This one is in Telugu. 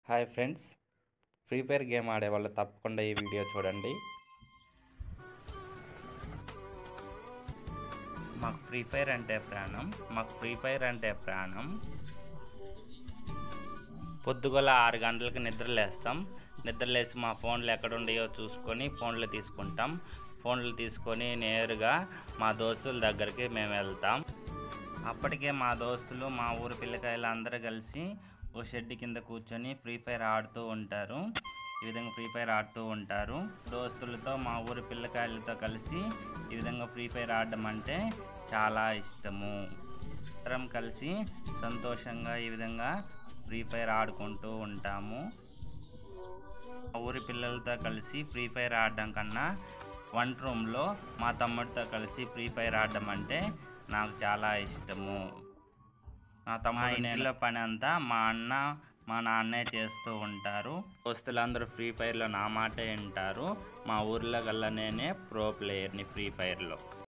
hi friends free fire game ఆడే వాళ్ళు తప్పకుండా ఈ వీడియో చూడండి మాకు ఫ్రీ ఫైర్ అంటే ప్రాణం మాకు ఫ్రీ ఫైర్ అంటే ప్రాణం పొద్దుగల ఆరు గంటలకు నిద్రలేస్తాం నిద్రలేసి మా ఫోన్లు ఎక్కడ ఉన్నాయో చూసుకొని ఫోన్లు తీసుకుంటాం ఫోన్లు తీసుకొని నేరుగా మా దోస్తుల దగ్గరికి మేము వెళ్తాం అప్పటికే మా దోస్తులు మా ఊరు పిల్లకాయలు అందరూ కలిసి ఓ షెడ్ కింద కూర్చొని ఫ్రీ ఫైర్ ఆడుతూ ఉంటారు ఈ విధంగా ఫ్రీ ఫైర్ ఆడుతూ ఉంటారు దోస్తులతో మా ఊరి పిల్లకాయలతో కలిసి ఈ విధంగా ఫ్రీ ఫైర్ ఆడడం అంటే చాలా ఇష్టము అందరం కలిసి సంతోషంగా ఈ విధంగా ఫ్రీ ఫైర్ ఆడుకుంటూ ఉంటాము మా ఊరి పిల్లలతో కలిసి ఫ్రీ ఫైర్ ఆడడం కన్నా వన్ రూమ్లో మా తమ్ముడితో కలిసి ఫ్రీ ఫైర్ ఆడడం అంటే నాకు చాలా ఇష్టము మా తమ్ముడు ఇంట్లో పని అంతా మా అన్న మా నాన్నే చేస్తూ ఉంటారు దోస్తులందరూ ఫ్రీ ఫైర్లో నా మాటే వింటారు మా ఊర్లో గల్లా నేనే ప్రో ప్లేయర్ని ఫ్రీ ఫైర్లో